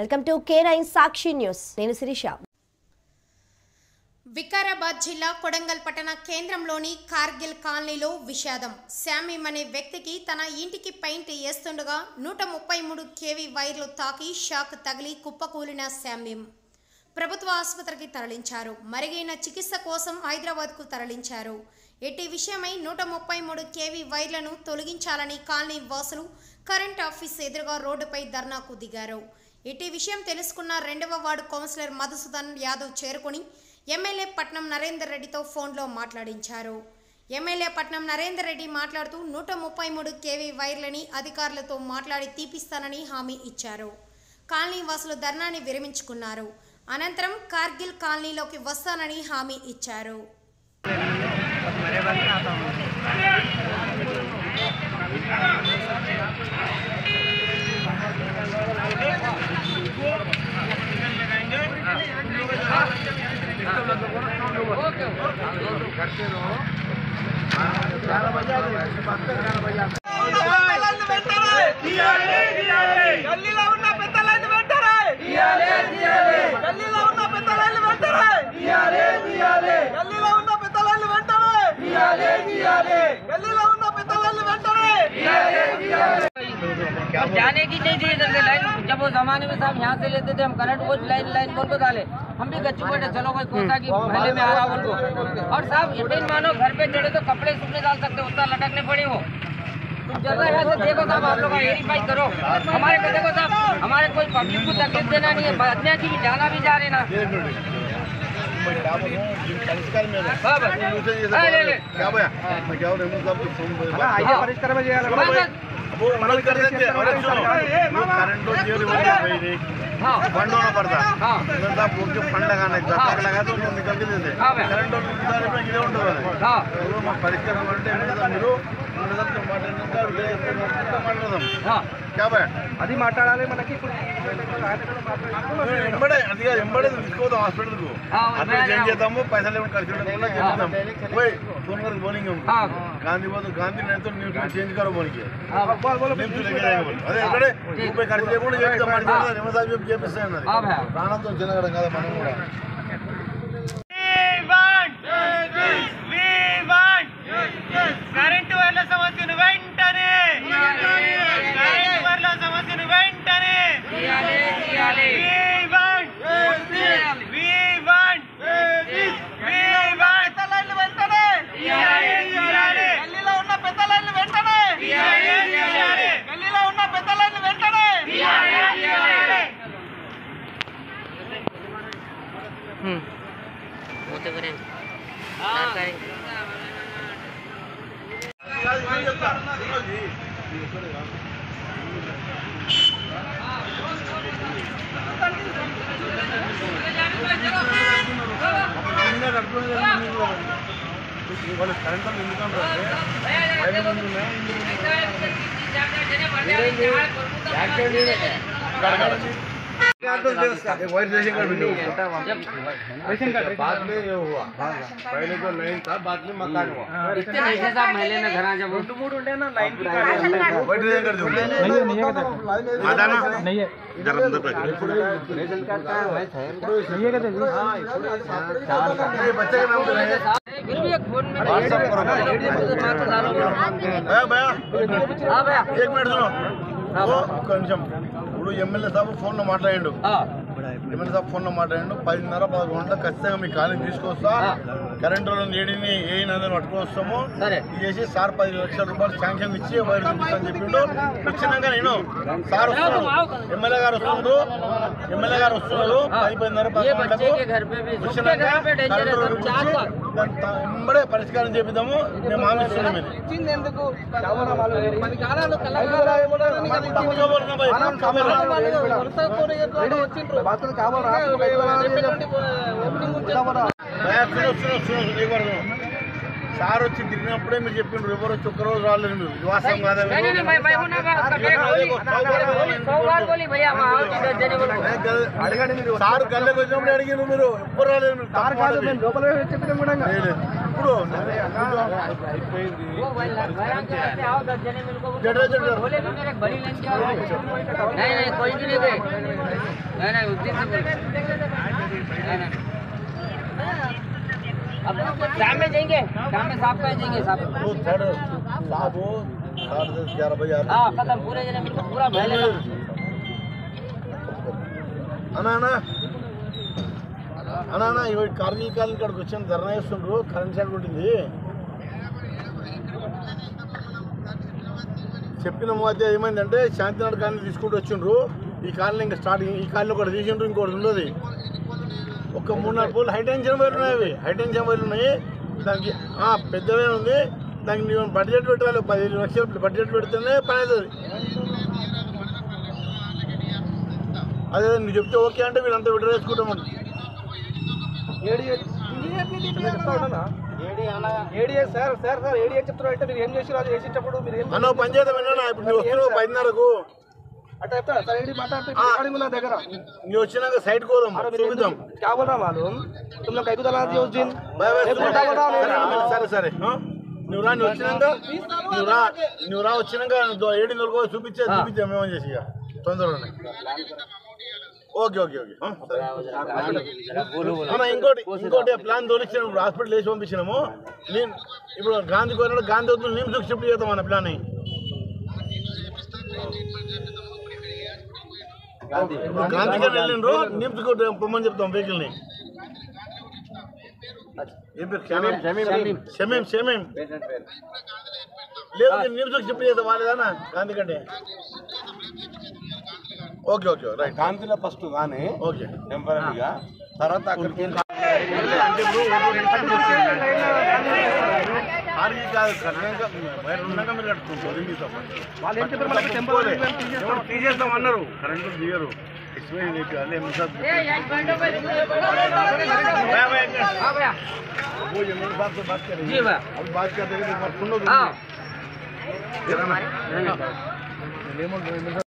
Welcome to K nine Sakshi news నేను శిరీష వికారాబాద్ జిల్లా కొడంగల్ పట్టణ కేంద్రంలోని కార్గిల్ కాలనీలో విషాదం శామీం అనే వ్యక్తికి తన ఇంటికి పెయింట్ వేస్తుండగా నూట ముప్పై మూడు కేవీ వైర్లు తాకి షాక్ తగిలి కుప్పకూలిన శామీం ప్రభుత్వ ఆసుపత్రికి తరలించారు మరిగైన చికిత్స కోసం హైదరాబాద్కు తరలించారు ఎట్టి విషయమై నూట ముప్పై మూడు కేవీ వైర్లను తొలగించాలని కాలనీ వాసులు కరెంట్ ఆఫీస్ ఎదురుగా రోడ్డుపై ధర్నాకు దిగారు ఇటీ విషయం తెలుసుకున్న రెండవ వార్డు కౌన్సిలర్ మధుసూదన్ యాదవ్ చేరుకుని ఎమ్మెల్యే పట్నం నరేందర్ రెడ్డితో ఫోన్లో మాట్లాడించారు ఎమ్మెల్యే పట్నం నరేందర్ రెడ్డి మాట్లాడుతూ నూట ముప్పై మూడు కేవీ వైర్లని అధికారులతో మాట్లాడి తీపిస్తానని హామీ ఇచ్చారు కాలనీ వాసులు ధర్నాని విరమించుకున్నారు అనంతరం కార్గిల్ కాలనీలోకి వస్తానని హామీ ఇచ్చారు పెద్దలను వెంటనే గల్లీలో ఉన్న పెద్దలను వెంటనే గల్లీలో ఉన్న పెద్దలను వెంటనే గల్లీలో ఉన్న పెద్దలను వెంటనే గల్లీలో ఉన్న పెద్దలను వెంటనే और जाने की नहीं थी इधर से लाइन जब वो जमाने में साहब यहाँ से लेते थे हम करंट वो लाइन लाइन बोल को डाले हम भी गच्ची बैठे चलो कोई कोसा की पहले में आ रहा बोल को और साहब इतने मानो घर पे चढ़े तो कपड़े सूखने डाल सकते उतना लटकने पड़े वो तुम जरा यहाँ से देखो साहब आप लोग वेरीफाई करो हमारे को देखो साहब हमारे कोई पब्लिक को तकलीफ देना नहीं है बचने की भी जाना भी जा रहे ना हाँ, बस। हाँ, ले, ले। क्या भैया मैं क्या हूँ रेमू साहब को फोन हाँ। बस, बस। वो मदद कर देते हैं अरे सुनो वो करंट तो जेल में गया भाई रे हाँ फंड होना पड़ता हाँ। मैं साहब बोल के फंड लगाना है दस लाख लगा तो उनको निकल के देते हाँ भैया। करंट और उधार में गिरे ఉంటుంది हाँ ఎవరో మా పరిష్కారం అంటే ఏమిటో మీరు ఉండదంతా మాట్లాడినాక లేదంతా మాట్లాడదాం हाँ క్యా భయ అది మాట్లాడాలి మనకి ఇప్పుడు ఎంబడే అది కాదు ఎంబడే తీసుకోదాం హాస్పిటల్కు हाँ, అక్కడ मैं చేంజ్ आ చేద్దాము పైసలు ఏమైనా ఖర్చు పెట్టకుండా చేద్దాం పోయి ఫోన్ कर बोलेंगे उनको हाँ गांधी बोल गांधी नहीं तो न्यूज में चेंज करो बोल के हाँ నేను చూడలేకపోయాను వాళ్ళు. అదే ఇక్కడే ముప్పై ఖర్చు చేయకుండా చెప్తాం మరి చెప్తాం నిమ్మసారి చెప్పి చేపిస్తాను हाँ भैया ప్రాణంతో చిన్నగడం కదా మనం కూడా కరెంటు వాళ్ళ సమస్యను వెంటనే కరెంటు వాళ్ళ సమస్యను వెంటనే We want We want We want పెద్దలను వెంటనే గల్లీలో ఉన్న పెద్దలను వెంటనే గల్లీలో ఉన్న పెద్దలను వెంటనే वो तो करेंगे सरकारी వాళ్ళు కరెంట్ వాళ్ళు ఎందుకు అంటారు బయట ముందు ఉన్నాయి, ఇందులో ఉన్నాయి. एक वाइट रेशन कार्ड भी नहीं हुआ। बाद में ये हुआ पहले तो नहीं था बाद में मकान हुआ इतने पैसे साहब महीने में घर आ जब वाइट रेशन कार्ड दो आदाना इधर अंदर तक ये बच्चे का नाम तो है फिर भी एक फोन में व्हाट्सएप करो। भैया भैया हाँ भैया एक मिनट सुनो ఓ, ఒక్క నిమిషం ఇప్పుడు ఎమ్మెల్యే సాబ్ ఫోన్ లో మాట్లాడిండు हाँ ఎమ్మెల్యే సాబ్ ఫోన్ లో మాట్లాడిండు పదిన్నర పదకొండు గంటలకు ఖచ్చితంగా మీ కాలేజీ తీసుకొస్తా కరెంట్ వాళ్ళని ఏడిని ఏ నదని పట్టుకొస్తాము సరే. ఇది చేసి సార్ పది లక్షల రూపాయలు శాంక్షన్ ఇచ్చి వైర్ చూపిస్తాను చెప్పిండు వచ్చినాక నేను సార్ వస్తున్నాడు ఎమ్మెల్యే గారు వస్తుండ్రు ఎమ్మెల్యే గారు వస్తున్నారు పది పదిన్నర ये పదకొండు बच्चे के గంటలకు घर पे भी सबके వచ్చినాక घर पे डेंजर है కరెంట్ सब चार వాళ్ళని बार దాన్ని త- వెంబడే పరిష్కారం చేపిద్దాము మేము హామీ ఇస్తున్నాం ఇది ఇచ్చింది ఎందుకు పది కాలాలు తప్పకుండా భయ్. కావాలి. భయా, సును, సును, సును, సును, ఎవరు సును. సార్ వచ్చి తిరిగినప్పుడే మీరు చెప్పిండ్రు ఎవరు వచ్చి ఒక్కరోజు రాలేదు మీరు ఇది వాస్తవం కాదా नहीं नहीं नहीं मैं मैं हूं ना मैं उसका मेरे बोली सौ बार बोली भैया वहाँ आओ इधर देने बोलो అడగండి మీరు సార్ గల్లెకి వచ్చినప్పుడు అడిగిన మీరు ఎవ్వరు రాలేదు మీరు తప్పు మాట ఇది. లేదు. ఎప్పుడు वो वैराग विहार से आओ दस जने मिलकर वो- जरा, जरा। बोले भी मेरे बड़ी लाइन क्या है नहीं नहीं कोई भी नहीं थे नहीं नहीं उस दिन से बोले नहीं नहीं अब शाम में जाएंगे शाम में साहब का जाएंगे साहब वो साढ़े साहब वो साढ़े दस ग्यारह बजे आ रहे हाँ खत्म पूरे जने मिलकर पूरा महल అన్నా అన్నా అన్నా అన్నా ఇవి కార్గిల్ కాలం ఇక్కడికి వచ్చాను ధర్నా చేస్తుండ్రు కరెంట్ షాక్ ఉంటుంది చెప్పిన మధ్య ఏమైందంటే శాంతినాడు కాలనీ తీసుకుంటూ వచ్చిండ్రు ఈ కాలనీ ఇంకా స్టార్ట్ ఈ కాలనీ ఒకటి తీసిండ్రు ఇంకోటి ఉండదు ఒక మూడు నాలుగు పోలు హై టెన్షన్ వైర్లు ఉన్నాయి అవి హై టెన్షన్ వైర్లు ఉన్నాయి దానికి ఆ, పెద్దవే ఉంది దానికి నేను బడ్జెట్ పెట్టాలి పదిహేను లక్షలు బడ్జెట్ పెడితేనే పని అవుతుంది అదే నువ్వు చెప్తే ఓకే అంటే వీళ్ళంతా విడ్రా చేసుకుంటామని ADA sir sir sir ADA చెప్తున్నారు అంటే మీరు ఏం చేసి అది చేసేటప్పుడు మీరు ఏం అన్న పని చేద్దాం విన్నా ఇప్పుడు నువ్వు వస్తున్నావు పదిన్నరకు అంటే చెప్తారా సార్ ఏడి మాట్లాడితే ఆ. రికార్డింగ్ ఉన్న దగ్గర నువ్వు వచ్చినాక సైడ్ కోదాం अरे मेरे చూపిద్దాం क्या बोल रहा मालूम तुम लोग कहीं दला दिए उस दिन బాయ్ బాయ్ एक घंटा बोल रहा సరే, हूँ సరే సరే ఆ? నువ్వు రా నువ్వు వచ్చినాక నువ్వు రా నువ్వు రా వచ్చినాక దో- ఏడు నలుగు చూపించే చూపించాం మేమని చేసి ఇక తొందరలోనే ఓకే ఓకే ఓకే ఆ, సరే. అన్న ఇంకోటి ఇంకోటి ప్లాన్ తోలిచ్చాము ఇప్పుడు హాస్పిటల్ వేసి పంపించినాము నేను ఇప్పుడు గాంధీ కోరినాడు గాంధీ వద్దు నిమ్స్కి షిఫ్ట్ చేద్దాం అన్న ప్లాన్ ఇప్పుడు గాంధీ గారు వెళ్ళిండ్రు నిమ్స్కి పొమ్మని చెప్తాం వెహికల్ని ఏం పేరు షమీం షమీం షమీం లేదు నిమ్స్కి షిఫ్ట్ చేద్దాం వాళ్ళేదానా గాంధీ కంటే ఓకే ఓకే రైట్ గాంధీలో ఫస్ట్ కానీ ఓకే టెంపరీగా తర్వాత అక్కడికి అంటే ఇప్పుడు ఆర్మీ కాదు కరెంట్ బయట ఉన్నాక మీరు కట్టుకుంటారు మీతో వాళ్ళు ఏం చెప్పారు మనకి టెంపరీ ఎవరు తీసేస్తాం అన్నారు కరెంటు దిగరు ఎక్స్పైరీ చేయాలి ఎన్ని సార్ हाँ भैया वो जमीन साहब से बात करेंगे जी भैया अब बात करते हैं सुनो हाँ लेमन